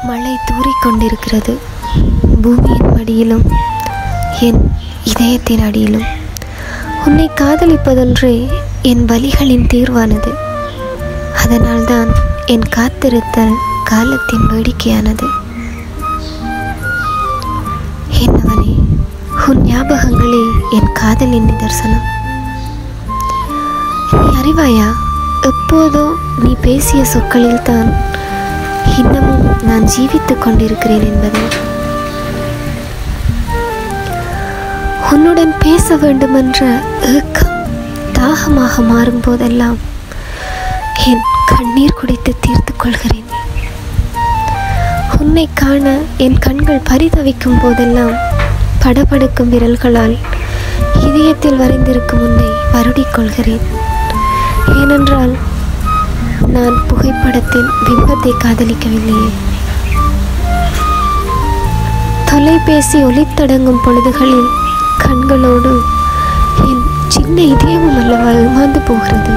மழை தூறிக்கொண்டிருக்கிறது பூமியின் மடியிலும் என் இதயத்தின் அடியிலும் உன்னை காதலிப்பதொன்றே என் வலிகளின் தீர்வானது அதனால்தான் என் காத்திருத்தல் காலத்தின் வேடிக்கையானது என்னவனே உன் ஞாபகங்களே என் காதலின் நிதர்சனம் நீ அறிவாயா எப்போதோ நீ பேசிய சொற்களில்தான் இன்னமும் நான் ஜீவித்துக் கொண்டிருக்கிறேன் என்பதை உன்னுடன் பேச வேண்டுமென்ற ஏக்கம் தாகமாக மாறும் போதெல்லாம் என் கண்ணீர் குடித்து தீர்த்து கொள்கிறேன் உன்னை காண என் கண்கள் பரிதவிக்கும் போதெல்லாம் படபடுக்கும் விரல்களால் இதயத்தில் வரைந்திருக்கும் உன்னை வருடிக் கொள்கிறேன் ஏனென்றால் நான் புகைப்படத்தின் பிம்பத்தை காதலிக்கவில்லையே தொலைபேசி ஒலித்தடங்கும் பொழுதுகளில் கண்களோடு என் சின்ன இதயமும் அல்லவா ஏமாந்து போகிறது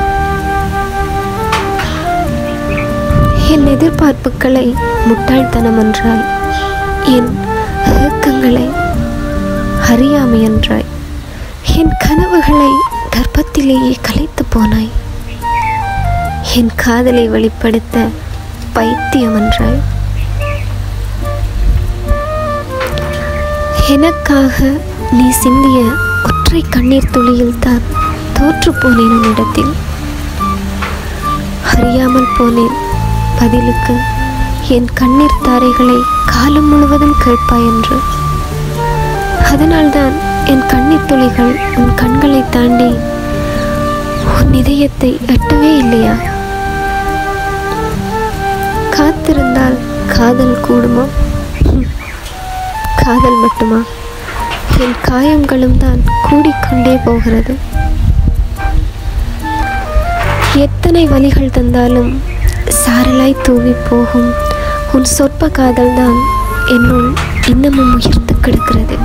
என் எதிர்பார்ப்புகளை முட்டாள்தனம் என்றாய் என் ஏக்கங்களை அறியாமை என்றாய் என் கனவுகளை கர்ப்பத்திலேயே கலைத்து போனாய் என் காதலை வெளிப்படுத்த பைத்தியம் என்றாய் எனக்காக நீ சிந்திய ஒற்றை கண்ணீர் துளியில் தான் தோற்று போனேன் உன்னிடத்தில் அறியாமல் போனேன் பதிலுக்கு என் கண்ணீர் தாரைகளை காலம் முழுவதும் கேட்பாய் என்று அதனால்தான் என் கண்ணீர் துளிகள் உன் கண்களை தாண்டி உன் இதயத்தை எட்டவே இல்லையா காத்திருந்தால் காதல் கூடுமா ஹம். காதல் மட்டுமா என் காயங்களும் தான் கூடிக்கொண்டே போகிறது எத்தனை வலிகள் தந்தாலும் சாரலாய் தூவி போகும் உன் சொற்ப காதல் தான் என்னுள் இன்னமும் உயர்ந்து கிடக்கிறது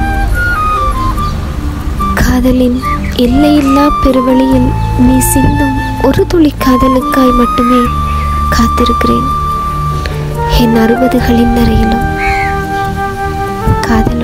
காதலின் எல்லையில்லா பெருவழியில் நீ சிந்தும் ஒரு துளி காதலுக்காய் மட்டுமே காத்திருக்கிறேன் என் அறுபதுகளின் நிறையிலும் காதல்